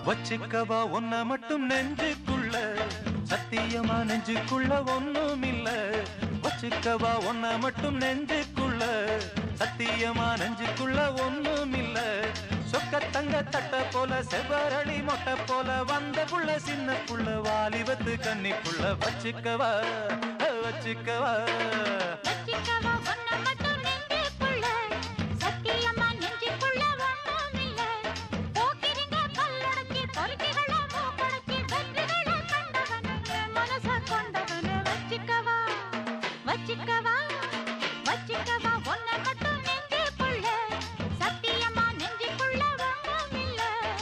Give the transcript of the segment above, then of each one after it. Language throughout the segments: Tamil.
வச்சுக்கவா ஒன்ன மட்டும் நெஞ்சுக்குள்ள சத்தியமா நெஞ்சுக்குள்ள ஒண்ணும் இல்ல வச்சுக்கவா ஒன்ன மட்டும் நெஞ்சுக்குள்ள சத்தியமா நெஞ்சுக்குள்ள ஒண்ணும் இல்ல சொக்க தங்க தட்ட போல செவ்வரளி மொட்டை போல வந்த புள்ள சின்ன புள்ள வாலிபத்து கன்னிக்குள்ள வச்சுக்கவா வச்சுக்கவா வச்சிக்கவா ஒன்ன மட்டும் நெஞ்சுக்குள்ள சத்தியமா நெஞ்சுக்குள்ள ஒண்ணுமில்ல போக்கிரிங்க பல்லடக்கி பொறுக்கிகள மூக்கடக்கி வெற்றிகள கண்டவனுங்க மனச கொண்டவனு வச்சிக்கவா வச்சிக்கவா வச்சிக்கவா ஒன்ன மட்டும் நெஞ்சுக்குள்ள சத்தியமா நெஞ்சுக்குள்ள ஒண்ணுமில்ல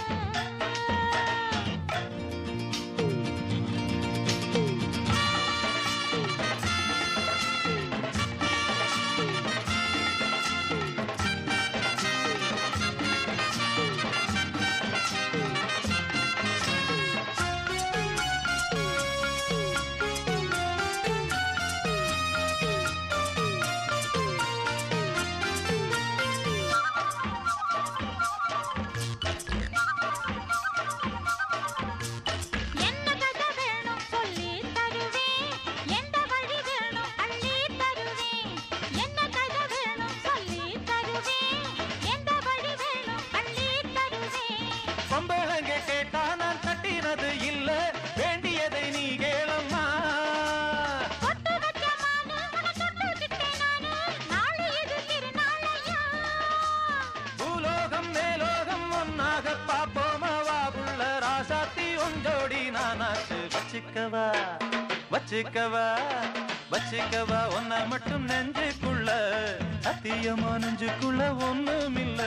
என்ன கதை வேணும் சொல்லி தருவேன் எந்த வழி வேணும் அள்ளி தருவேன் என்ன கதை வேணும் சொல்லி தருவேன் எந்த வழி வேணும் அள்ளி தருவேன் பொம்பளங்க கேட்டா நான் தட்டினது இல்ல வேண்டியதை நீ கேளம்மா பொட்டு வச்ச மானு உன தொட்டுக்கிட்டேன் நானு நாளை இது திருநாளையா பூலோகம் மேலோகம் ஒன்னாக பாப்போமா வாபுள்ள ராசாத்தி உண்டோடி நானாச்சு வச்சுக்கவா வச்சுக்கவா வச்சுக்கவா ஒன்ன மட்டும் நெஞ்சுக்குள்ள சத்தியமா நெஞ்சுக்குள்ள ஒண்ணுமில்ல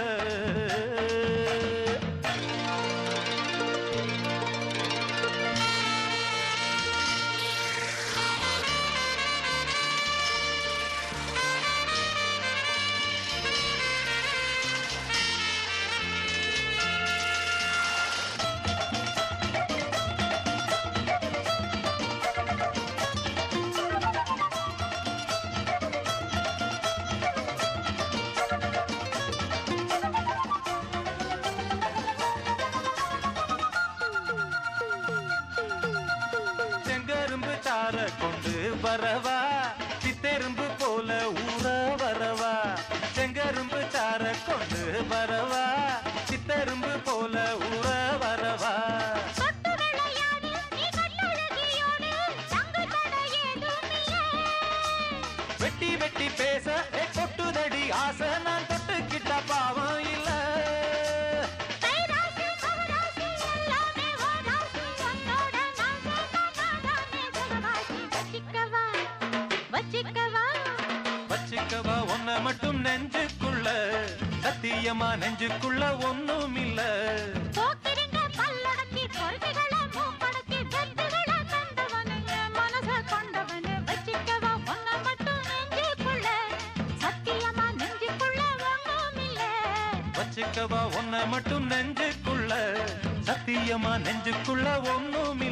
செங்கரும்பு சார கொண்டு வரவா சித்தெரும்பு போல ஊற வரவா செங்கரும்பு சார கொண்டு வரவா சித்தெரும்பு போல ஊற வரவா தொட்டு விளையாடு நீ கட்டழகியோடு தங்கு தடை ஏதும் இல்லை வெட்டி வெட்டி பேச ஏ கொட்டுதடி ஆசை நான் தொட்டுக்கிட்ட பாவம் இல்ல கைராசி கவராசி எல்லாமே ஓராசி உன்னோட நான் சேர்ந்தானே ஜகவாசி வச்சிக்கவா வச்சிக்கவா வச்சுக்கவா ஒன்ன மட்டும் நெஞ்சுக்குள்ள சத்தியமா நெஞ்சுக்குள்ள ஒண்ணும் இல்ல போக்கிரிங்க பல்லடக்கி பொறுமைகள மூக்கடக்கி வெற்றிகள தந்தவனுங்க மனச கொண்டவனு வச்சிக்கவா ஒன்ன மட்டும் நெஞ்சுக்குள்ள சத்தியமா நெஞ்சுக்குள்ள ஒண்ணுமில்ல வச்சுக்கவா ஒன்ன மட்டும் நெஞ்சுக்குள்ள சத்தியமா நெஞ்சுக்குள்ள ஒண்ணும்